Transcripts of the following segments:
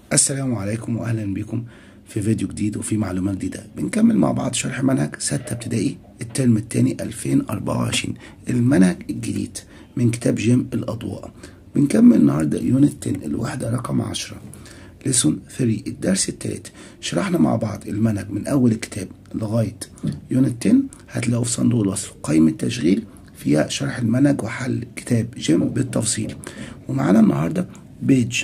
السلام عليكم واهلا بكم في فيديو جديد وفي معلومات جديده بنكمل مع بعض شرح منهج ستة ابتدائي الترم الثاني 2024 المنهج الجديد من كتاب جيم الاضواء بنكمل النهارده يونت 10 الوحده رقم 10 ليسون 3 الدرس الثالث شرحنا مع بعض المنهج من اول الكتاب لغايه يونت 10 هتلاقوا في صندوق الوصف قائمه تشغيل فيها شرح المنهج وحل كتاب جيم بالتفصيل ومعانا النهارده بيج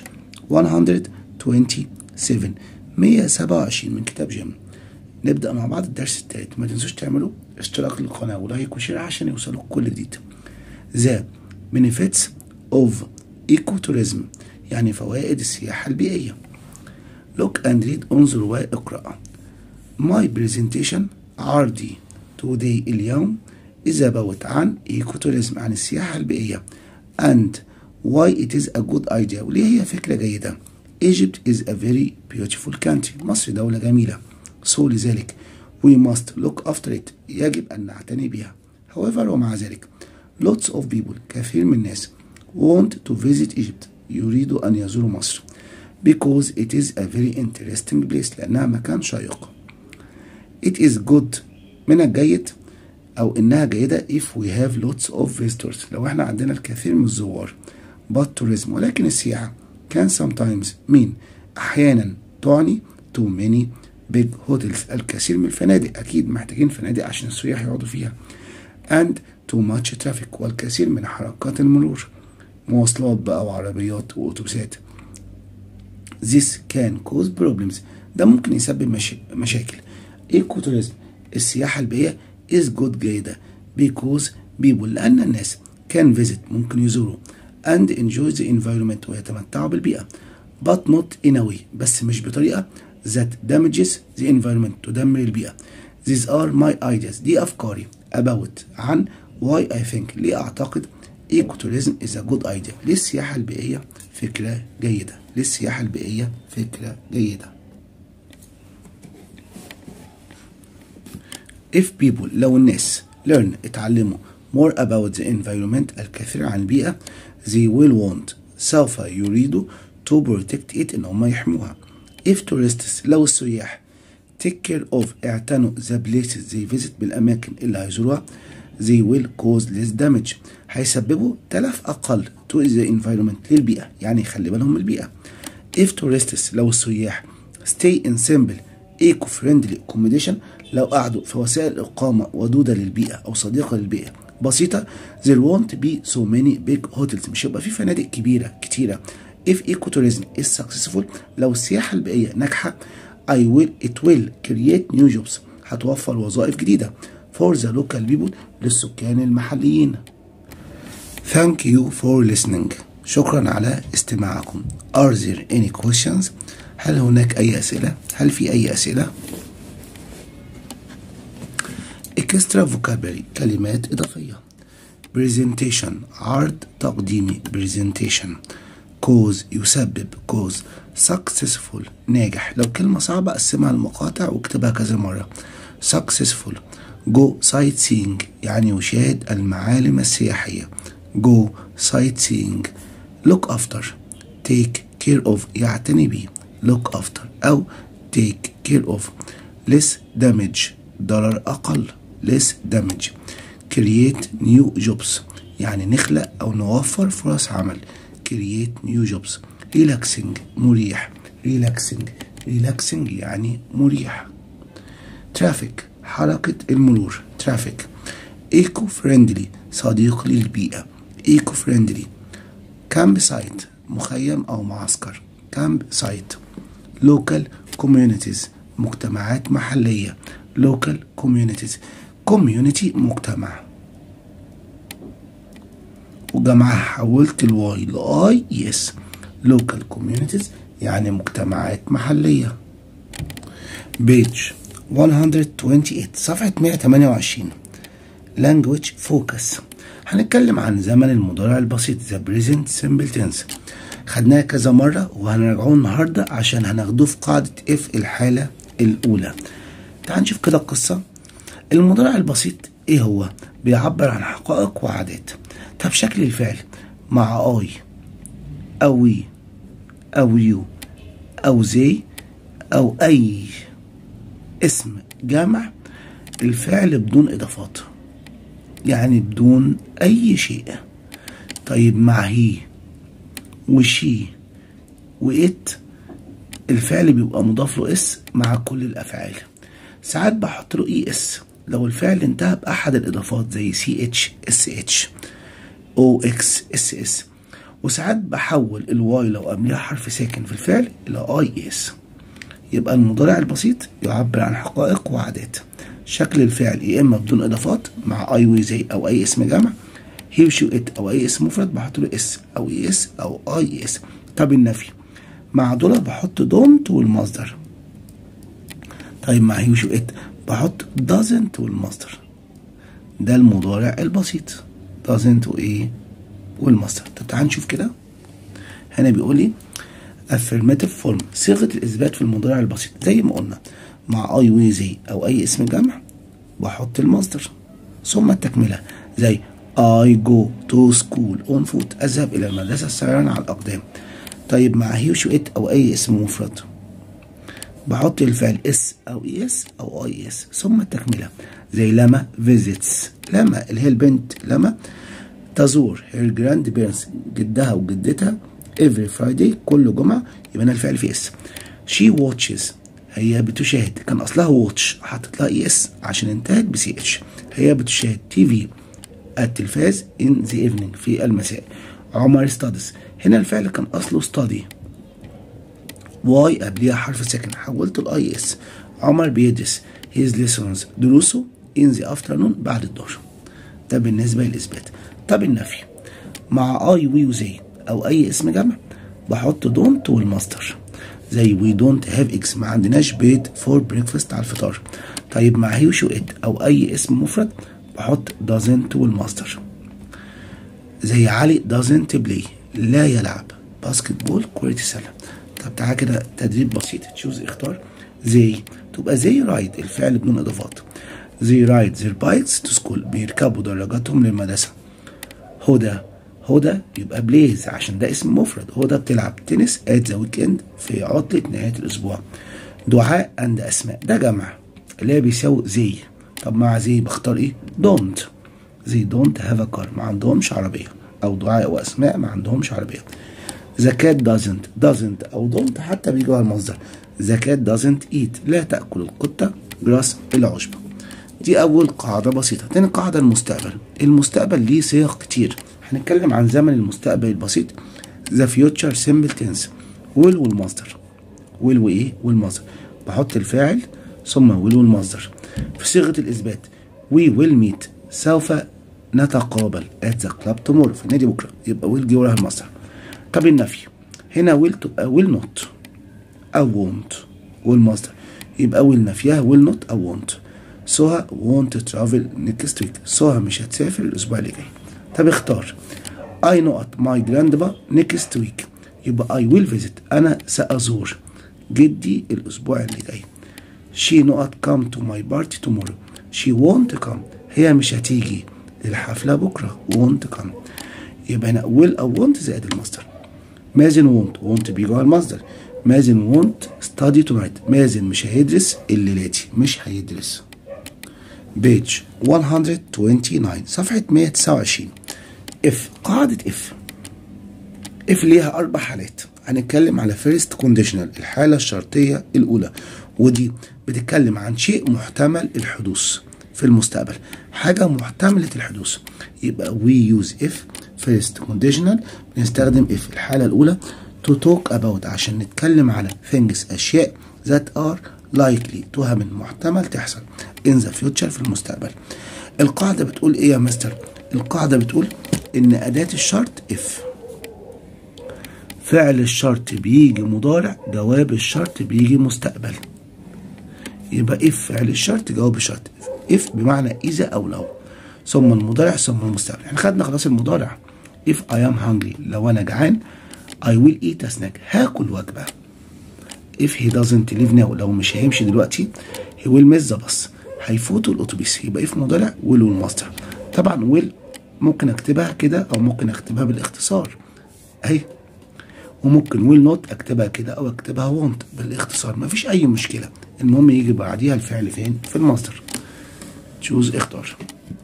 127 127 من كتاب جيم نبدأ مع بعض الدرس الثالث ما تنسوش تعملوا اشتراك للقناة ولايك وشير عشان يوصلوا كل جديد ذا benefits of ecotourism يعني فوائد السياحة البيئية look and read انظر واقرأ my presentation عرضي today اليوم is about عن ecotourism عن السياحة البيئية and why it is a good idea وليه هي فكرة جيدة Egypt is a very beautiful country مصر دولة جميلة so لذلك we must look after it يجب أن نعتني بها however ومع ذلك lots of people كثير من الناس want to visit Egypt يريدوا أن يزوروا مصر because it is a very interesting place لأنها مكان شيق it is good من الجيد أو إنها جيدة if we have lots of visitors لو إحنا عندنا الكثير من الزوار but tourism ولكن السياحة can sometimes mean أحيانا تعني too many big hotels الكثير من الفنادق أكيد محتاجين فنادق عشان السياح يقعدوا فيها and too much traffic والكثير من حركات المرور مواصلات بقى وعربيات وأتوبيسات this can cause problems ده ممكن يسبب مش... مشاكل ايكوتوريزم السياحة البيئية is good جيدة because people لأن الناس can visit ممكن يزوروا and enjoy the environment ويتمتعوا بالبيئة but not in a way بس مش بطريقة that damages the environment تدمر البيئة these are my ideas دي أفكاري about عن why I think ليه أعتقد ecotourism is a good idea ليه السياحة البيئية فكرة جيدة ليه السياحة البيئية فكرة جيدة if people لو الناس learn اتعلموا more about the environment الكثير عن البيئة they will want سوف يريدوا to protect it ان هم يحموها if tourists لو السياح take care of اعتنوا the places they visit بالاماكن اللي هيزوروها they will cause less damage هيسببوا تلف اقل to the environment للبيئة يعني يخلي بالهم من البيئة if tourists لو السياح stay in simple eco-friendly accommodation لو قعدوا في وسائل إقامة ودودة للبيئة أو صديقة للبيئة بسيطة there won't be so many big hotels مش هيبقى في فنادق كبيرة كتيرة if ecotourism is successful لو السياحة البيئية ناجحة I will it will create new jobs هتوفر وظائف جديدة for the local people للسكان المحليين Thank you for listening شكرا على استماعكم Are there any questions هل هناك أي أسئلة هل في أي أسئلة extra vocabulary كلمات إضافية presentation عرض تقديمي presentation cause يسبب cause successful ناجح لو كلمة صعبة قسمها المقاطع واكتبها كذا مرة successful go sightseeing يعني يشاهد المعالم السياحية go sightseeing look after take care of يعتني به look after أو take care of less damage ضرر أقل less damage create new jobs يعني نخلق أو نوفر فرص عمل create new jobs relaxing مريح relaxing relaxing يعني مريح traffic حركة المرور traffic eco friendly صديق للبيئة eco friendly camp site مخيم أو معسكر camp site local communities مجتمعات محلية local communities community مجتمع وجمعها حولت الواي لاي يس local communities يعني مجتمعات محلية بيج 128 صفحة 128 language focus هنتكلم عن زمن المضارع البسيط the present simple tense خدناه كذا مرة وهنرجعوه النهاردة عشان هناخدوه في قاعدة اف الحالة الأولى تعال نشوف كده القصة المضارع البسيط ايه هو بيعبر عن حقائق وعادات طب شكل الفعل مع اي او وي او يو او زي او اي اسم جمع الفعل بدون اضافات يعني بدون اي شيء طيب مع هي وشي وإت الفعل بيبقى مضاف له اس مع كل الافعال ساعات بحط له اي اس لو الفعل انتهى باحد الاضافات زي سي اتش اس اتش او اكس اس اس وساعات بحول الواي لو قبلها حرف ساكن في الفعل الى اي اس يبقى المضارع البسيط يعبر عن حقائق وعادات شكل الفعل يا اما بدون اضافات مع اي وزي او اي اسم جمع هي وشي ات او اي اسم مفرد بحط له اس او اي اس او اي اس طب النفي مع دول بحط دونت والمصدر طيب مع هي وشي ات بحط doesn't والمصدر ده المضارع البسيط doesn't وايه والمصدر طب تعال نشوف كده هنا بيقول لي affirmative form صيغه الاثبات في المضارع البسيط زي ما قلنا مع اي وزي او اي اسم جمع بحط المصدر ثم التكمله زي I go to school on foot أذهب إلى المدرسة سيرا على الأقدام طيب مع هي وشو إت أو أي اسم مفرد بحط الفعل اس أو اس أو اي اس ثم التكملة زي لما visits لما اللي هي البنت لما تزور her grandparents جدها وجدتها every Friday كل جمعة يبقى أنا الفعل في اس she watches هي بتشاهد كان أصلها واتش حطيت لها اي اس عشان انتهت بسي اتش هي بتشاهد تي في التلفاز in the evening في المساء عمر studies هنا الفعل كان أصله study واي قبليها حرف ساكن حولته الاي اس عمر بيدرس his lessons دروسه in the afternoon بعد الظهر ده بالنسبة للإثبات طب النفي مع اي وي وزي أو أي اسم جمع بحط دونت والمصدر زي we don't have eggs ما عندناش بيض for breakfast على الفطار طيب مع هي وشو ات أو أي اسم مفرد بحط doesn't والمصدر زي علي doesn't play لا يلعب باسكت بول كرة السلة طب تعالى كده تدريب بسيط تشوز اختار زي تبقى زي رايد الفعل بدون اضافات زي رايد their bikes to school بيركبوا دراجاتهم للمدرسة هدى هدى يبقى بليز عشان ده اسم مفرد هدى بتلعب تنس ات ذا ويكند في عطلة نهاية الأسبوع دعاء عند أسماء ده جمع اللي هي بيساوي زي طب مع زي بختار ايه دونت زي دونت هاف ا كار ما عندهمش عربية أو دعاء وأسماء ما عندهمش عربية زكاة doesn't doesn't أو don't حتى بيجي على المصدر زكاة doesn't eat لا تأكل القطة جراس العشب دي أول قاعدة بسيطة تاني قاعدة المستقبل المستقبل ليه صيغ كتير هنتكلم عن زمن المستقبل البسيط the future simple tense will والمصدر will وإيه والمصدر بحط الفاعل ثم will والمصدر في صيغة الإثبات we will meet سوف نتقابل at the club tomorrow في النادي بكرة يبقى will جه وراها المصدر طب النفي هنا will تبقى will not أو won't والمصدر يبقى will نفيها will not أو won't سهى won't travel next week سهى مش هتسافر الأسبوع اللي جاي طب اختار I نقط my grandpa next week يبقى I will visit أنا سأزور جدي الأسبوع اللي جاي she نقط come to my party tomorrow she won't come هي مش هتيجي للحفلة بكرة won't come يبقى هنا will أو won't زائد المصدر مازن وونت وونت بيجي على المصدر مازن وونت ستادي تونايت مازن مش هيدرس الليلاتي مش هيدرس بيج 129 صفحة 129 اف قاعدة اف اف ليها أربع حالات هنتكلم على فيرست كونديشنال الحالة الشرطية الأولى ودي بتتكلم عن شيء محتمل الحدوث في المستقبل حاجة محتملة الحدوث يبقى we use if first conditional بنستخدم if الحالة الأولى to talk about عشان نتكلم على things أشياء that are likely تهم محتمل تحصل in the future في المستقبل القاعدة بتقول إيه يا مستر؟ القاعدة بتقول إن أداة الشرط if فعل الشرط بيجي مضارع جواب الشرط بيجي مستقبل يبقى if فعل الشرط جواب الشرط if بمعنى إذا أو لو ثم المضارع ثم المستقبل احنا خدنا خلاص المضارع if I am hungry لو أنا جعان I will eat a snack هاكل وجبة if he doesn't leave now لو مش هيمشي دلوقتي he will miss the bus هيفوتوا الأتوبيس يبقى if مضارع will والمصدر طبعا will ممكن أكتبها كده أو ممكن أكتبها بالاختصار أهي وممكن will not اكتبها كده او اكتبها won't بالاختصار مفيش اي مشكله المهم يجي بعديها الفعل فين في المصدر تشوز اختار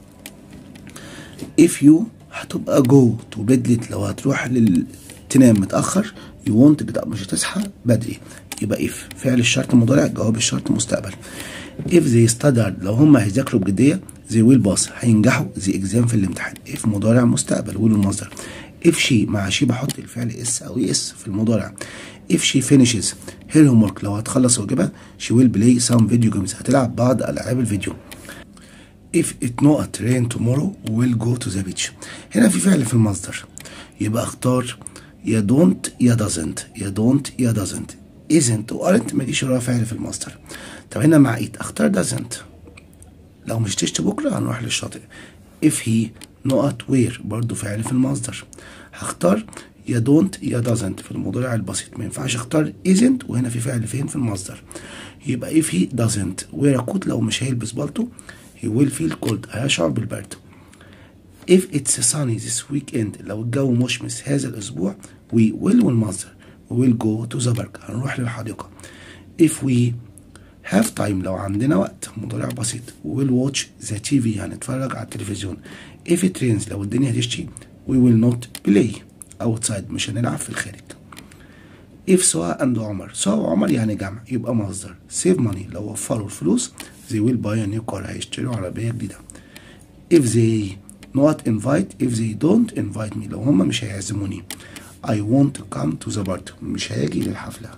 if you هتبقى go to bed لو هتروح لل... تنام متاخر you won't get up مش هتصحى بدري يبقى if فعل الشرط مضارع جواب الشرط مستقبل if they studied لو هم هيذاكروا بجديه they will pass هينجحوا the exam في الامتحان if مضارع مستقبل will المصدر if she مع she بحط الفعل اس او اس في المضارع if she finishes her homework لو هتخلص واجبها she will play some video games هتلعب بعض العاب الفيديو if it not rain tomorrow will go to the beach هنا في فعل في المصدر يبقى اختار يا don't يا doesn't يا don't يا doesn't isn't و aren't ما يجيش وراها فعل في المصدر طب هنا مع it اختار doesn't لو مش تشتي بكره هنروح للشاطئ if he not where برضو فعل في المصدر هختار يا don't يا doesn't في المضارع البسيط ما ينفعش اختار isn't وهنا في فعل فين في المصدر يبقى if he doesn't wear a coat لو مش هيلبس بالطو he will feel cold هيشعر بالبرد if it's sunny this weekend لو الجو مشمس هذا الأسبوع we will والمصدر we will go to the park هنروح للحديقة if we have time لو عندنا وقت مضارع بسيط we will watch the TV هنتفرج على التلفزيون if it rains لو الدنيا هتشتي we will not play outside مش هنلعب في الخارج if سواء and عمر سواء وعمر يعني جمع يبقى مصدر save money لو وفروا الفلوس they will buy a new car هيشتروا عربية جديدة if they not invite if they don't invite me لو هم مش هيعزموني I won't come to the party مش هاجي للحفلة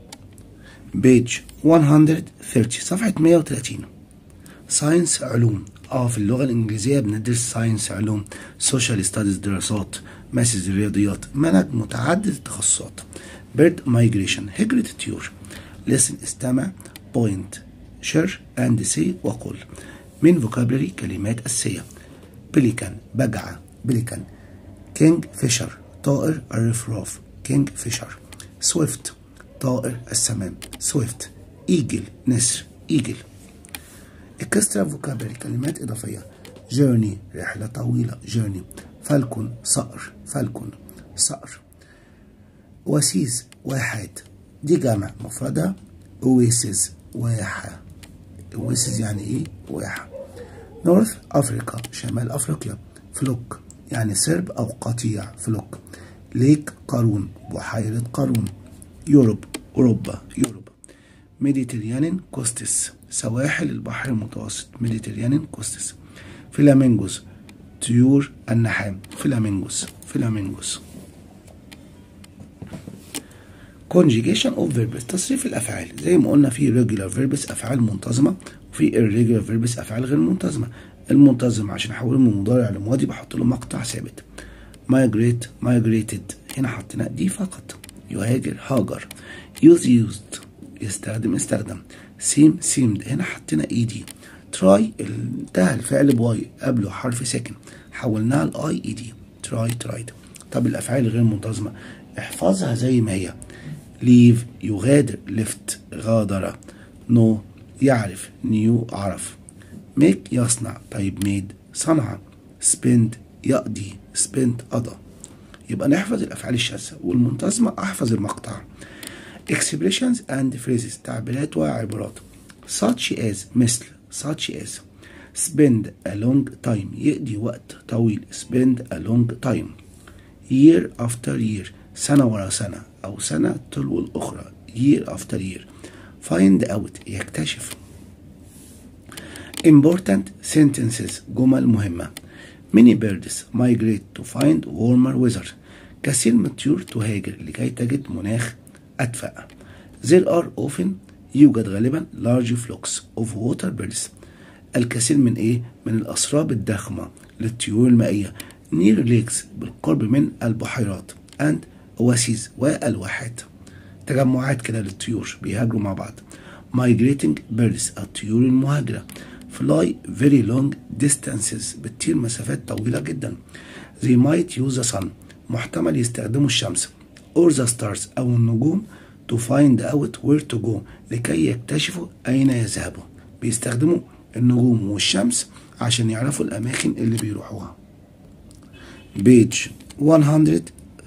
page 130 صفحة 130 ساينس علوم اه في اللغة الإنجليزية بندرس ساينس علوم سوشيال ستاديز دراسات ماسز رياضيات منهج متعدد التخصصات بيرد مايجريشن هجرة الطيور listen استمع بوينت شر اند سي وقل من فوكابلري كلمات أساسية بليكان بجعة بليكان كينج فيشر طائر الرفراف كينج فيشر سويفت طائر السمام سويفت ايجل نسر ايجل اكسترا فوكابلري كلمات اضافيه جيرني رحله طويله جيرني فالكون صقر فالكون صقر وسيس واحد دي جمع مفردها اويسز واحة اويسز يعني ايه واحة نورث افريقيا شمال افريقيا فلوك يعني سرب او قطيع فلوك ليك قارون بحيرة قارون يوروب اوروبا يوروب ميديتريانين كوستس سواحل البحر المتوسط ميديتريانين كوستس فلامينجوس طيور النحام فلامينجوس فلامينجوس conjugation of verbs تصريف الافعال زي ما قلنا في regular verbs افعال منتظمه وفي irregular verbs افعال غير منتظمه المنتظم عشان احوله من مضارع لماضي بحط له مقطع ثابت migrate migrated هنا حطينا دي فقط يهاجر هاجر use used يستخدم استخدم سيم سيمد هنا حطينا اي دي تراي انتهى الفعل بواي قبله حرف ساكن حولناها لاي اي دي تراي ترايد طب الافعال الغير منتظمه احفظها زي ما هي ليف يغادر ليفت غادر نو يعرف نيو عرف ميك يصنع طيب ميد صنع سبند يقضي سبند قضى يبقى نحفظ الافعال الشاذه والمنتظمه احفظ المقطع expressions and phrases تعبيرات وعبارات such as مثل such as spend a long time يقضي وقت طويل spend a long time year after year سنة ورا سنة أو سنة تلو الأخرى year after year find out يكتشف important sentences جمل مهمة many birds migrate to find warmer weather كثير من الطيور تهاجر لكي تجد مناخ أدفأ there are often يوجد غالبا large flocks of water birds الكثير من ايه من الأسراب الضخمة للطيور المائية near lakes بالقرب من البحيرات and oases والواحات تجمعات كده للطيور بيهاجروا مع بعض migrating birds الطيور المهاجرة fly very long distances بتطير مسافات طويلة جدا they might use the sun محتمل يستخدموا الشمس or the stars أو النجوم to find out where to go لكي يكتشفوا أين يذهبوا بيستخدموا النجوم والشمس عشان يعرفوا الأماكن اللي بيروحوها page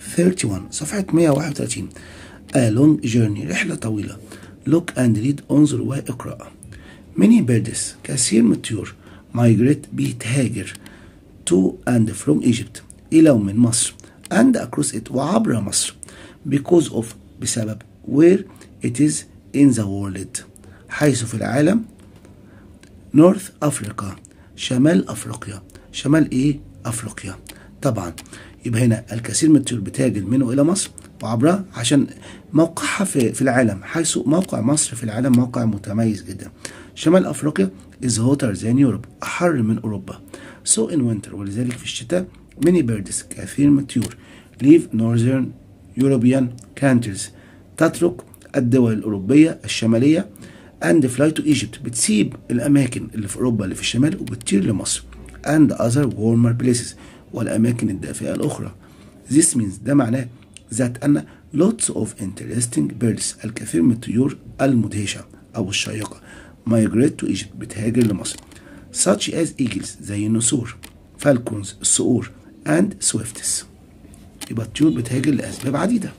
31 صفحة 131 A long journey رحلة طويلة Look and read انظر واقرأ Many birds كثير من الطيور migrate بيتهاجر to and from Egypt إلى ومن مصر and across it وعبر مصر because of بسبب where it is in the world حيث في العالم نورث أفريقيا شمال أفريقيا شمال إيه؟ أفريقيا طبعا يبقى هنا الكثير من الطيور بتهاجر منه إلى مصر وعبرها عشان موقعها في, في العالم حيث موقع مصر في العالم موقع متميز جدا شمال أفريقيا is hotter than Europe أحر من أوروبا so in winter ولذلك في الشتاء many birds كثير من الطيور leave northern European countries تترك الدول الأوروبية الشمالية and fly to Egypt بتسيب الأماكن اللي في أوروبا اللي في الشمال وبتطير لمصر and other warmer places والأماكن الدافئة الأخرى this means ده معناه ذات أن lots of interesting birds الكثير من الطيور المدهشة أو الشيقة migrate to Egypt بتهاجر لمصر such as eagles زي النسور falcons الصقور and swifts يبقى الطيور بتهاجر لأسباب عديدة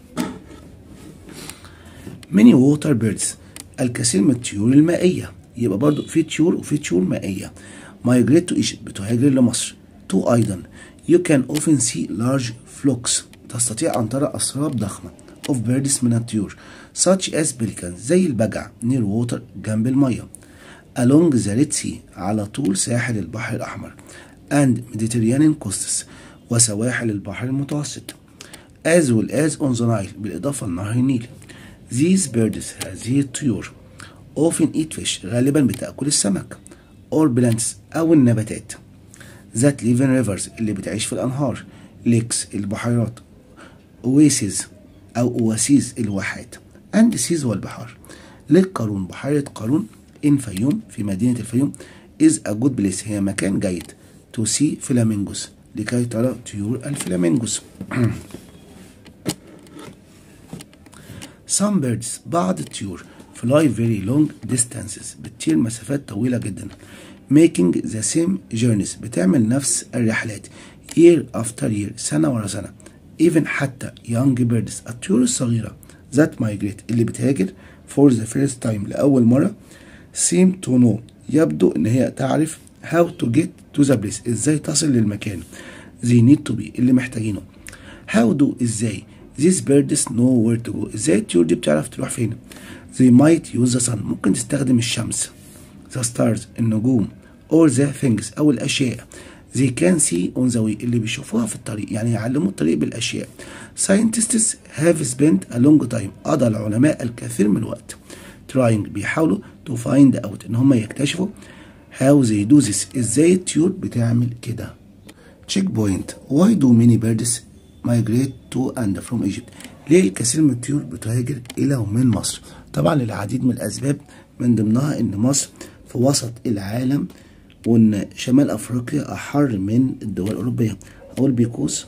many water birds الكثير من الطيور المائية يبقى برضو في طيور وفي طيور مائية migrate to Egypt بتهاجر لمصر تو أيضا you can often see large flocks تستطيع أن ترى أسراب ضخمة of birds من الطيور such as pelicans زي البجع near water جنب المية along the Red Sea على طول ساحل البحر الأحمر and Mediterranean coasts وسواحل البحر المتوسط as well as on the Nile بالإضافة لنهر النيل these birds هذه الطيور often eat fish غالبا بتأكل السمك or plants أو النباتات that live in rivers اللي بتعيش في الأنهار lakes البحيرات oases أو أواسيس الواحات and seas والبحار ليك قارون بحيرة قارون in فيوم في مدينة الفيوم is a good place هي مكان جيد to see flamingos لكي ترى طيور الفلامينجوس Some birds بعض الطيور fly very long distances بتطير مسافات طويلة جدا making the same journeys بتعمل نفس الرحلات year after year سنة ورا سنة even حتى young birds الطيور الصغيرة that migrate اللي بتهاجر for the first time لأول مرة seem to know يبدو إن هي تعرف how to get to the place إزاي تصل للمكان they need to be اللي محتاجينه how do إزاي these birds know where to go إزاي الطيور دي بتعرف تروح فين they might use the sun ممكن تستخدم الشمس the stars النجوم or the things أو الأشياء they can see on the way اللي بيشوفوها في الطريق يعني يعلموا الطريق بالأشياء scientists have spent a long time قضى العلماء الكثير من الوقت trying بيحاولوا to find out إن هم يكتشفوا how they do this إزاي الطيور بتعمل كده check point why do many birds migrate to and from Egypt ليه الكثير من الطيور بتهاجر إلى ومن مصر طبعا للعديد من الأسباب من ضمنها إن مصر في وسط العالم وإن شمال أفريقيا أحر من الدول الأوروبية أقول بيكوز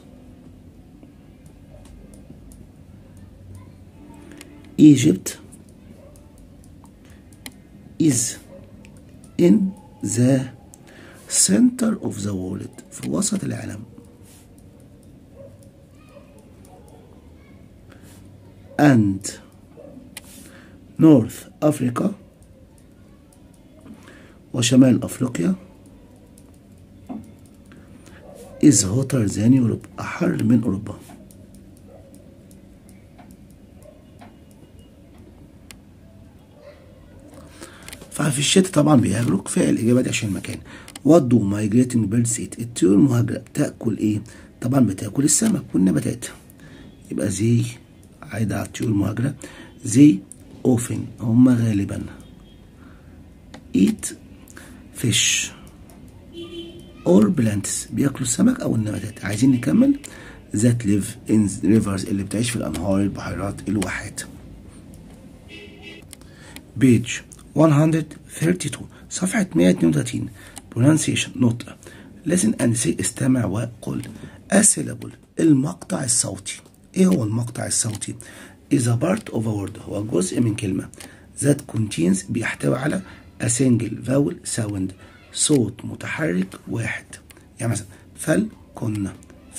Egypt is in the center of the world في وسط العالم and North Africa وشمال أفريقيا is hotter than Europe أحر من أوروبا ففي الشتاء طبعا بيهاجروا كفاية الإجابة دي عشان المكان what do migrating birds eat الطيور المهاجرة بتاكل إيه طبعا بتاكل السمك والنباتات يبقى زي عايدة على الطيور المهاجرة زي often هم غالبا eat fish or plants بياكلوا السمك او النباتات عايزين نكمل that live in rivers اللي بتعيش في الانهار البحيرات الواحات page 132 صفحة 132 pronunciation نطق listen and say استمع وقل a syllable المقطع الصوتي ايه هو المقطع الصوتي is a part of a word هو جزء من كلمة that contains بيحتوي على a single vowel sound صوت متحرك واحد يعني مثلا فل كنا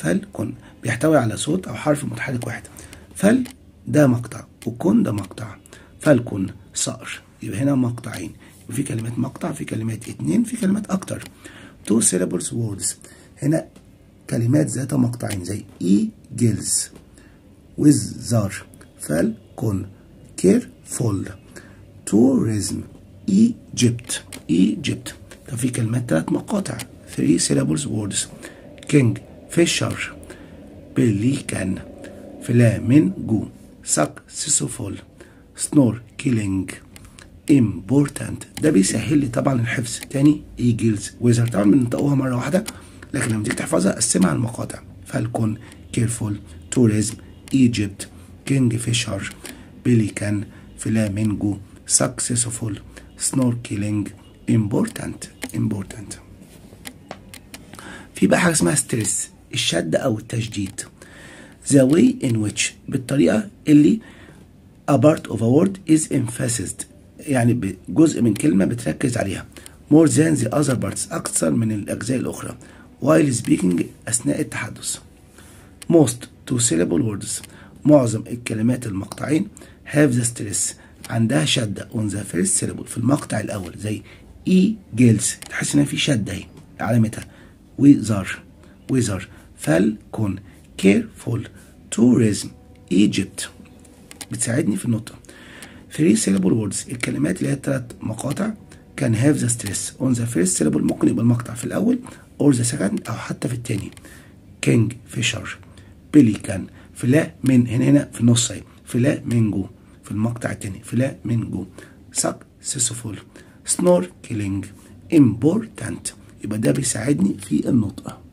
فالكون بيحتوي على صوت أو حرف متحرك واحد فال ده مقطع وكون ده مقطع فالكون صقر يبقى هنا مقطعين وفي كلمات مقطع في كلمات اتنين في كلمات أكتر two syllables words هنا كلمات ذات مقطعين زي eagles with zar فالكون careful tourism Egypt Egypt طب في كلمات ثلاث مقاطع three syllables words king fisher pelican flamingo successful snorkeling important ده بيسهل لي طبعا الحفظ تاني ايجلز ويزر طبعا بننطقوها مره واحده لكن لما تيجي تحفظها قسمها على المقاطع فالكون كيرفول توريزم ايجيبت كينج فيشر بيليكان فلامينجو successful snorkeling important important في بقى حاجه اسمها ستريس الشد او التشديد the way in which بالطريقه اللي a part of a word is emphasized يعني جزء من كلمه بتركز عليها more than the other parts اكثر من الاجزاء الاخرى while speaking اثناء التحدث most two syllable words معظم الكلمات المقطعين have the stress عندها شدة on the first syllable في المقطع الأول زي e girls تحس إن في شدة أهي علامتها وزر وزر فالكون careful tourism Egypt بتساعدني في النطق three syllable words الكلمات اللي هي الثلاث مقاطع can have the stress on the first syllable ممكن يبقى المقطع في الأول or the second أو حتى في الثاني king fisher pelican فلا من هنا هنا في النص اهي فلا منجو في المقطع الثاني فلا منجو successful snorkeling important يبقى ده بيساعدني في النطق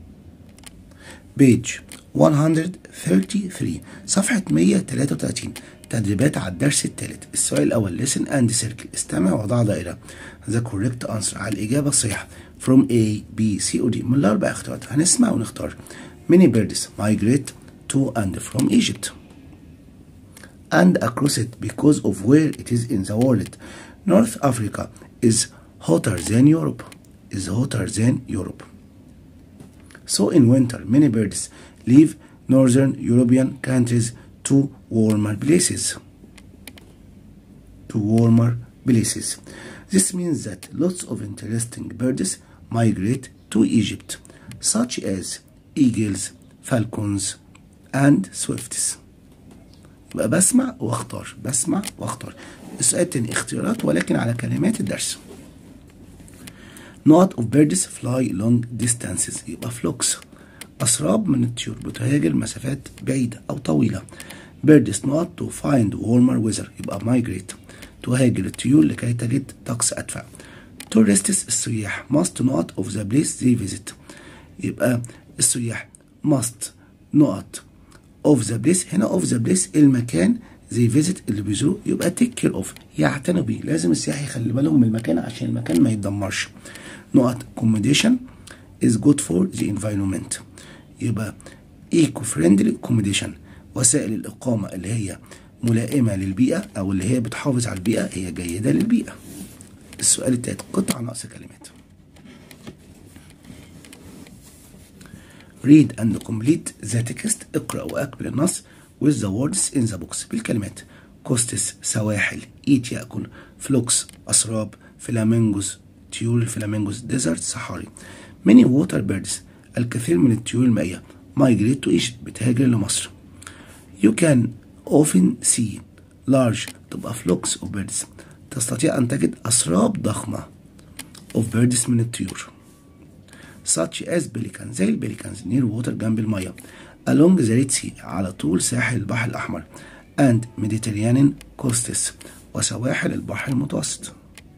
بيج 133 صفحة 133 تدريبات على الدرس الثالث السؤال الأول listen and circle استمع وضع دائرة the correct answer على الإجابة الصحيحة from A B C or D من الأربع اختيارات هنسمع ونختار many birds migrate to and from Egypt and across it because of where it is in the world North Africa is hotter than Europe is hotter than Europe so in winter many birds leave northern European countries to warmer places to warmer places this means that lots of interesting birds migrate to Egypt such as eagles falcons and swifts يبقى بسمع واختار بسمع واختار السؤال التاني اختيارات ولكن على كلمات الدرس نوع of birds fly long distances يبقى flocks أسراب من الطيور بتهاجر مسافات بعيدة أو طويلة birds not to find warmer weather يبقى migrate تهاجر الطيور لكي تجد طقس أدفع tourists السياح must not of the place they visit يبقى السياح must not of the place هنا of the place المكان زي visit اللي بيزوروه يبقى take care of يعتنوا بيه لازم السياح يخلي بالهم من المكان عشان المكان ما يتدمرش نقط accommodation is good for the environment يبقى eco friendly accommodation وسائل الإقامة اللي هي ملائمة للبيئة أو اللي هي بتحافظ على البيئة هي جيدة للبيئة السؤال التالت قطع نقص كلمات read and complete the text اقرأ وأكمل النص with the words in the box بالكلمات كوستس سواحل eat يأكل فلوكس أسراب فلامينجوز طيور الفلامينجوز ديزرت صحاري many water birds الكثير من الطيور المائية migrate to Egypt بتهاجر لمصر you can often see large تبقى flocks of birds تستطيع أن تجد أسراب ضخمة of birds من الطيور such as pelican زي البليكانز near water جنب المية along the Red Sea على طول ساحل البحر الأحمر and Mediterranean coasts وسواحل البحر المتوسط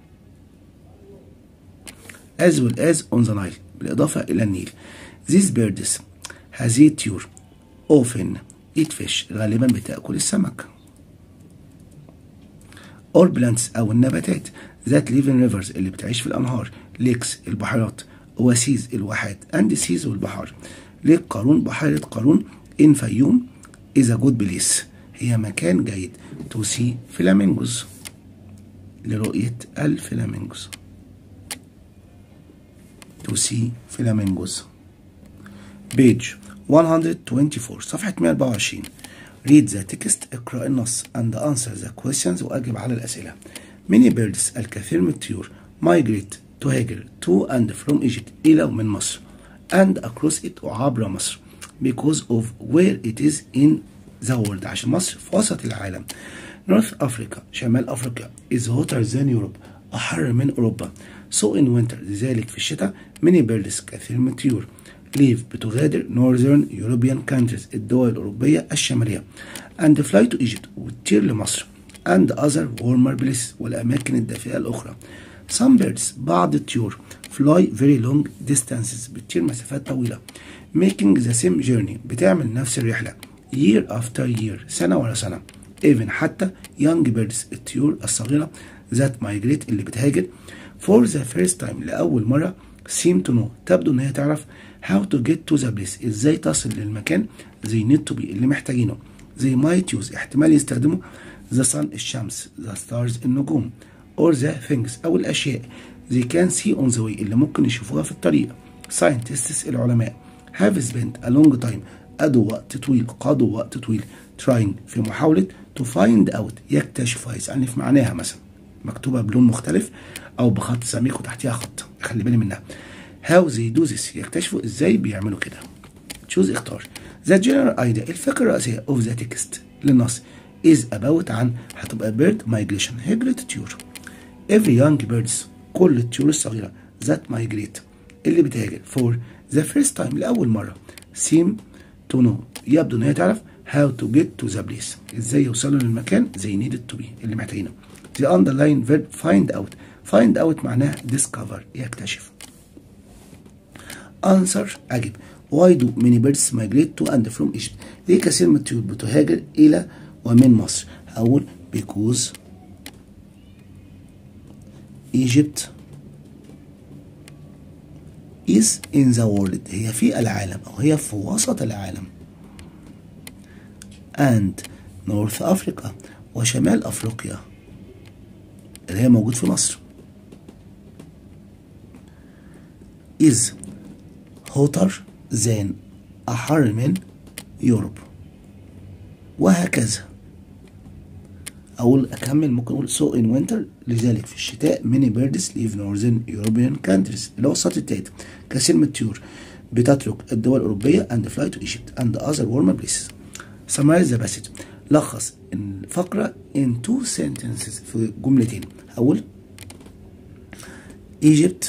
as well as on the Nile بالإضافة إلى النيل these birds هذه الطيور often eat fish غالبا بتأكل السمك or plants أو النباتات that live in rivers اللي بتعيش في الأنهار lakes البحيرات وسيز الواحات and seas والبحار ليك قارون بحيرة قارون in فيوم is a good place هي مكان جيد to see flamingos لرؤية الفلامينجوز to see flamingos page 124 صفحة 124 read the text اقرأ النص and answer the questions وأجب على الأسئلة many birds الكثير من الطيور migrate تهاجر to and from Egypt إلى ومن مصر and across it وعبر مصر because of where it is in the world عشان مصر في وسط العالم North Africa شمال أفريقيا is hotter than Europe أحر من أوروبا so in winter لذلك في الشتاء many birds كثير من الطيور leave بتغادر northern European countries الدول الأوروبية الشمالية and fly to Egypt وتطير لمصر and other warmer places والأماكن الدافئة الأخرى some birds بعض الطيور fly very long distances بتطير مسافات طويلة making the same journey بتعمل نفس الرحلة year after year سنة ورا سنة even حتى young birds الطيور الصغيرة that migrate اللي بتهاجر for the first time لأول مرة seem to know تبدو إن هي تعرف how to get to the place إزاي تصل للمكان they need to be اللي محتاجينه they might use احتمال يستخدموا the sun الشمس the stars النجوم or the things أو الأشياء they can see on the way اللي ممكن يشوفوها في الطريق scientists العلماء have spent a long time قضوا وقت طويل قضوا وقت طويل trying في محاولة to find out يكتشفوا يعني في معناها مثلا مكتوبة بلون مختلف أو بخط سميك وتحتها خط خلي بالي منها how they do this يكتشفوا إزاي بيعملوا كده choose اختار the general idea الفكرة الرئيسية of the text للنص is about عن هتبقى bird migration هجرة الطيور every young birds كل الطيور الصغيرة that migrate اللي بتهاجر for the first time لأول مرة seem to know يبدو إن هي تعرف how to get to the place إزاي يوصلوا للمكان they needed to be اللي محتاجينه the underline verb find out find out معناها discover يكتشف answer أجب why do many birds migrate to and from Egypt ليه كثير من الطيور بتهاجر إلى ومن مصر هقول because Egypt is in the world هي في العالم أو هي في وسط العالم and North Africa وشمال أفريقيا اللي هي موجود في مصر is hotter than أحر من يوروب وهكذا أقول أكمل ممكن أقول so in winter لذلك في الشتاء many birds leave northern European countries اللي هو السطر التالت كثير من الطيور بتترك الدول الأوروبية and fly to Egypt and other warmer places summarize the passage لخص الفقرة in two sentences في جملتين هقول Egypt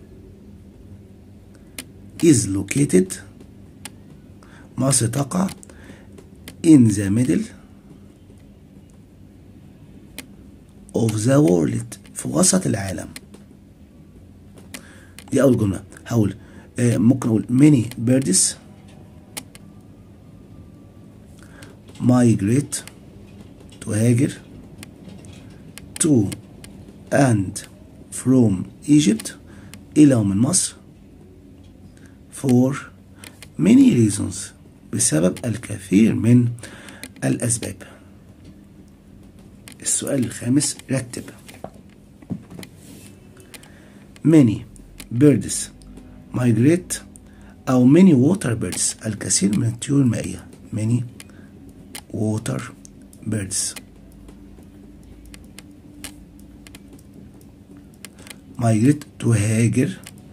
is located مصر تقع in the middle of the world في وسط العالم دي أول جملة هقول آه ممكن أقول many birds migrate تهاجر to and from Egypt إلى ومن مصر for many reasons بسبب الكثير من الأسباب السؤال الخامس رتب many birds migrate أو many water birds الكثير من الطيور المائية many water birds migrate تهاجر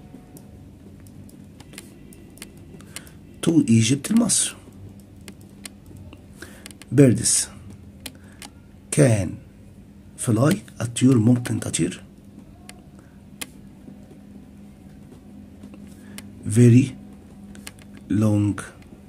to Egypt لمصر birds can fly الطيور ممكن تطير very long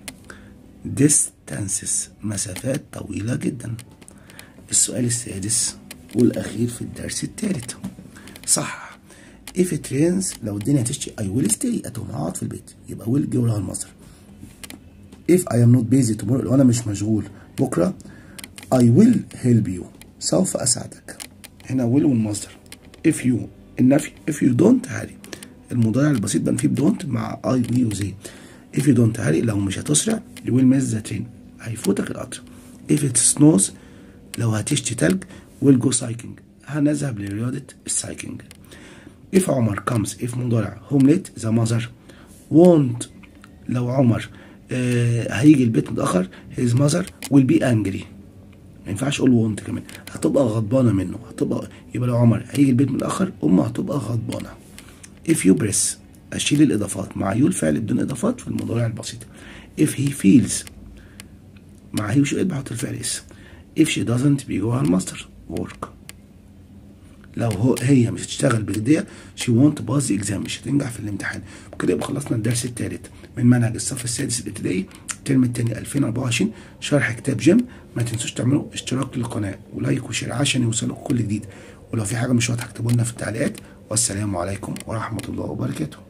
distances مسافات طويلة جدا السؤال السادس والأخير في الدرس الثالث صح if it rains لو الدنيا هتشتي I will stay at home هقعد في البيت يبقى will جه وراها المصدر if I am not busy tomorrow لو أنا مش مشغول بكرة I will help you سوف أساعدك هنا will والمصدر if you النفي if you don't هاري المضارع البسيط بنفيه بدونت مع I we وزي if you don't هاري لو مش هتسرع you will miss the train هيفوتك القطر if it snows لو هتشتي تلج will go cycling هنذهب لرياضة السايكنج if عمر comes if مضارع home late the mother won't لو عمر آه هيجي البيت متاخر his mother will be angry ما ينفعش اقول وونت كمان هتبقى غضبانه منه هتبقى يبقى لو عمر هيجي البيت متاخر امه هتبقى غضبانه if you press اشيل الاضافات مع يو الفعل بدون اضافات في المضارع البسيط if he feels مع هي وش بحط الفعل اس if she doesn't بيجوا على الماستر work لو هو هي مش هتشتغل بجديه she won't pass the exam مش هتنجح في الامتحان وكده يبقى خلصنا الدرس الثالث من منهج الصف السادس الابتدائي الترم الثاني 2024 شرح كتاب جيم ما تنسوش تعملوا اشتراك للقناه ولايك وشير عشان يوصلكم كل جديد ولو في حاجه مش واضحه اكتبوا لنا في التعليقات والسلام عليكم ورحمه الله وبركاته